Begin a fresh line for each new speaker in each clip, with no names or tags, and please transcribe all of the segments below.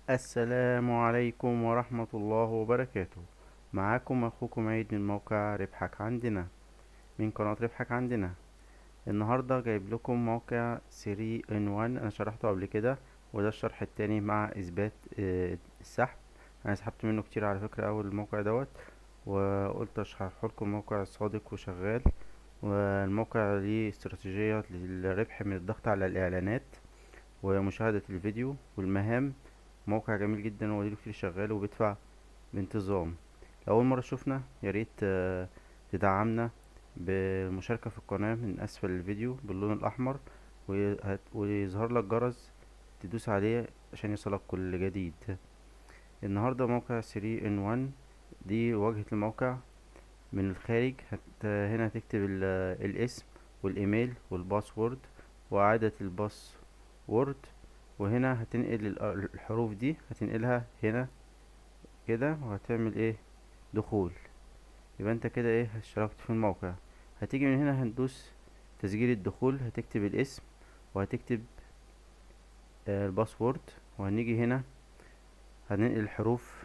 السلام عليكم ورحمة الله وبركاته معاكم أخوكم عيد من موقع ربحك عندنا من قناة ربحك عندنا النهاردة جايب لكم موقع 3 in 1 أنا شرحته قبل كده وده الشرح التاني مع إثبات آه، السحب أنا سحبت منه كتير على فكرة أول الموقع دوت وقلت أشرحه لكم موقع صادق وشغال والموقع ليه استراتيجية للربح من الضغط على الإعلانات ومشاهدة الفيديو والمهام موقع جميل جدا وليه كتير شغال وبيدفع بانتظام لو أول مرة شوفنا ياريت آه، تدعمنا بالمشاركة في القناة من أسفل الفيديو باللون الأحمر وهت- ويظهر لك جرس تدوس عليه عشان يوصلك كل جديد النهاردة موقع 3 in 1 دي واجهة الموقع من الخارج هت هنا هتكتب ال- الاسم والايميل والباسورد وإعادة الباسورد وهنا هتنقل ال- الحروف دي هتنقلها هنا كده وهتعمل ايه دخول يبقى انت كده ايه اشتركت في الموقع هتيجي من هنا هندوس تسجيل الدخول هتكتب الاسم وهتكتب آه، الباسورد وهنيجي هنا هننقل الحروف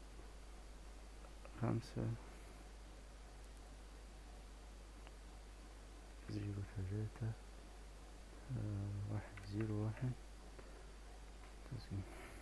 خمسة زيرو ثلاثة آه، واحد زيرو واحد تسجيل.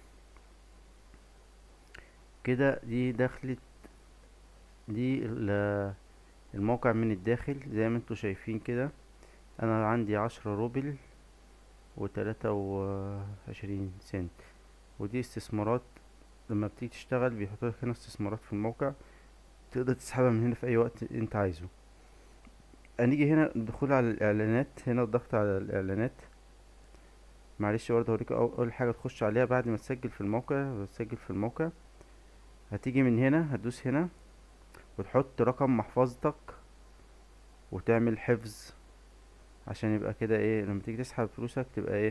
كده دي دخلت دي ال- الموقع من الداخل زي ما انتوا شايفين كده انا عندي عشرة روبل وتلاتة وعشرين سنت ودي استثمارات لما بتيجي تشتغل بيحطولك هنا استثمارات في الموقع تقدر تسحبها من هنا في اي وقت انت عايزه هنيجي هنا الدخول على الاعلانات هنا الضغط على الاعلانات معلش برضه هوريك أو- اول حاجه تخش عليها بعد ما تسجل في الموقع تسجل في الموقع هتيجي من هنا هتدوس هنا وتحط رقم محفظتك وتعمل حفظ عشان يبقى كده ايه لما تيجي تسحب فلوسك تبقى ايه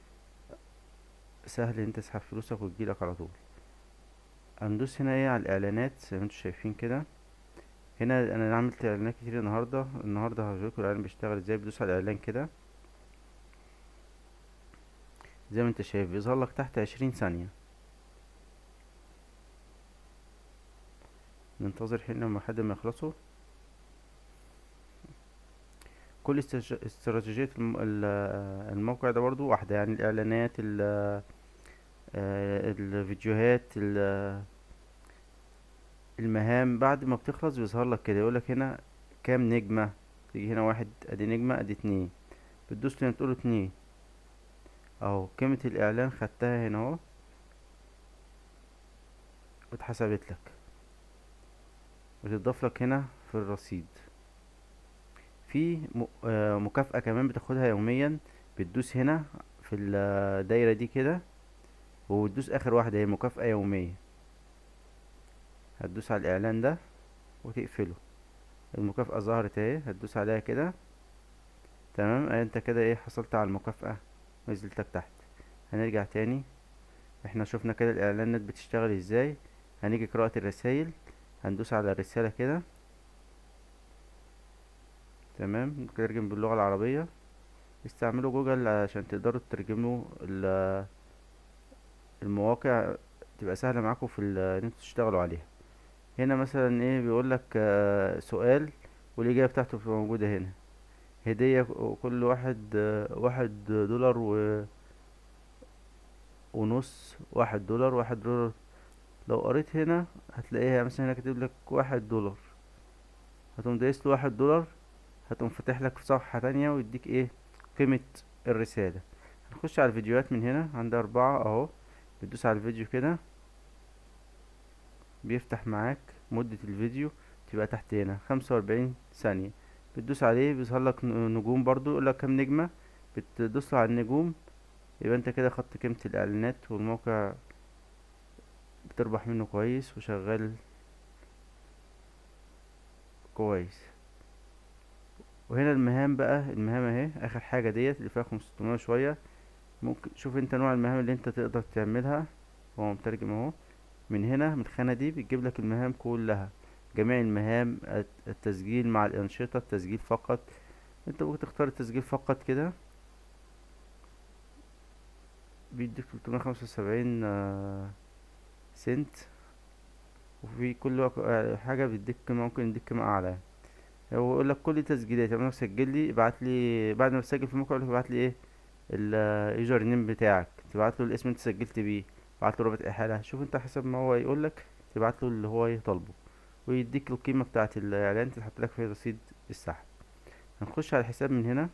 سهل ان انت تسحب فلوسك وتجيلك على طول هندوس هنا ايه على الاعلانات زي ما انتوا شايفين كده هنا انا عملت اعلانات كتير النهارده النهارده هوريكم الاعلان بيشتغل ازاي بتدوس على الاعلان كده زي ما انت شايف بيظهر لك تحت عشرين ثانية ننتظر حين لما حد ما يخلصوا كل استج- استراتيجية الم- ال- الموقع ده برضو واحدة يعني الإعلانات ال آه، الفيديوهات ال- المهام بعد ما بتخلص بيظهر لك كده يقولك هنا كام نجمة تيجي هنا واحد ادي نجمة ادي اتنين بتدوس هنا تقوله اتنين اهو قيمة الإعلان خدتها هنا اهو واتحسبت لك بتضاف لك هنا في الرصيد في م- آه، مكافأة كمان بتاخدها يوميا بتدوس هنا في الدايرة دي كده وتدوس آخر واحدة هي مكافأة يومية هتدوس على الإعلان ده وتقفله المكافأة ظهرت اهي هتدوس عليها كده تمام اه انت كده ايه حصلت على المكافأة نزلت لك تحت هنرجع تاني احنا شفنا كده الإعلانات بتشتغل ازاي هنيجي قراءة الرسايل هندوس على الرسالة كده تمام نترجم باللغة العربية استعملوا جوجل عشان تقدروا تترجموا ال- المواقع تبقى سهلة معاكم في ال- ان انتوا تشتغلوا عليها هنا مثلا ايه بيقولك آه، سؤال والإجابة بتاعته بتبقى موجودة هنا هدية كل واحد آه، واحد دولار و ونص واحد دولار واحد دولار لو قريت هنا هتلاقيها مثلا هنا كاتب لك واحد دولار هتقوم دايس له واحد دولار هتقوم فاتح لك في صفحة تانية ويديك ايه قيمة الرسالة هنخش على الفيديوهات من هنا عند أربعة اهو بتدوس على الفيديو كده بيفتح معاك مدة الفيديو تبقى تحت هنا خمسة وأربعين ثانية بتدوس عليه بيظهر لك ن- نجوم برضو يقول لك كام نجمة بتدوس على النجوم يبقى انت كده خدت قيمة الإعلانات والموقع بتربح منه كويس وشغال كويس وهنا المهام بقى المهام اهي اخر حاجة ديت اللي فيها خمسمية شوية ممكن شوف انت نوع المهام اللي انت تقدر تعملها هو مترجم اهو من هنا من الخانة دي بتجيب لك المهام كلها جميع المهام الت- التسجيل مع الأنشطة التسجيل فقط انت ممكن تختار التسجيل فقط كده بيديك تلتمية خمسة وسبعين سنت وفي كل وق- آه، حاجة بيديك قيمة ممكن يديك قيمة أعلى هو يقول لك كل تسجيلات يعني سجل لي ابعت لي بعد ما تسجل في الموقع يقول لك ابعت لي ايه اليوزر نيم بتاعك تبعت له الاسم اللي انت سجلت بيه تبعت له رابط احالة شوف انت حسب ما هو يقول لك تبعت له اللي هو يطلبه ويديك القيمة بتاعة الاعلان تتحط لك في رصيد السحب هنخش على الحساب من هنا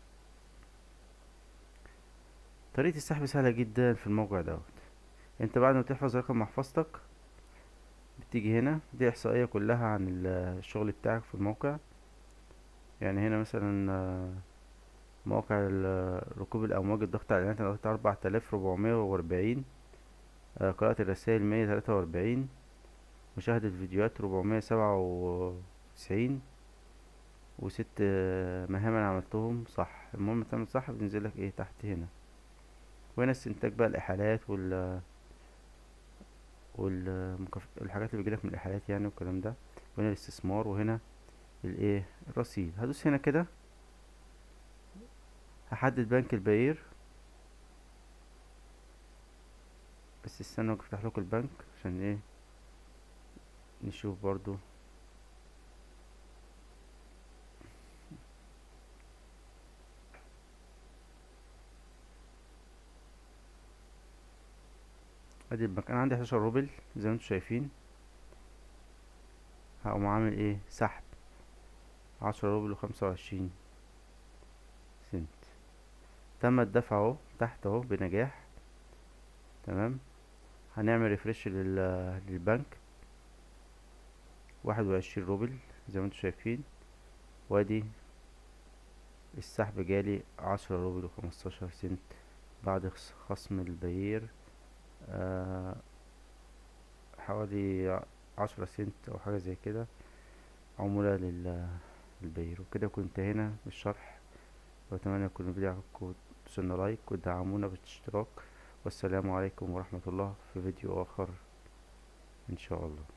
طريقة السحب سهلة جدا في الموقع دوت انت بعد ما تحفظ رقم محفظتك بتيجي هنا دي احصائية كلها عن ال- الشغل بتاعك في الموقع يعني هنا مثلا آه، مواقع ال- ركوب الأمواج الضغط على الإعلانات أنا ضغطت أربعة آلاف ربعمية وأربعين قراءة الرسائل مية تلاتة وأربعين مشاهدة الفيديوهات ربعمية سبعة وتسعين وست آه، مهام أنا عملتهم صح المهم تعمل صح بتنزلك ايه تحت هنا وهنا استنتاج بقى الإحالات وال والمكافئ الحاجات اللي بيجيلك من الإحالات يعني والكلام ده وهنا الاستثمار وهنا الايه الرصيد هدوس هنا كده هحدد بنك البعير بس استنى افتح لكم البنك عشان ايه نشوف برضو ادي البنك انا عندي 11 روبل زي ما انتم شايفين هقوم عامل ايه سحب عشرة روبل وخمسة وعشرين سنت تم الدفع اهو تحت اهو بنجاح تمام هنعمل ريفرش لل... للبنك واحد وعشرين روبل زي ما انتم شايفين وادي السحب جالي عشرة روبل وخمستاشر سنت بعد خص- خصم البيير آه حوالي عشرة سنت او حاجة زي كده عمولة لل البير وكده كنت انتهينا من الشرح واتمنى يكون الفيديو عجبكم تدوسوا لايك وتدعمونا بالاشتراك والسلام عليكم ورحمة الله في فيديو اخر ان شاء الله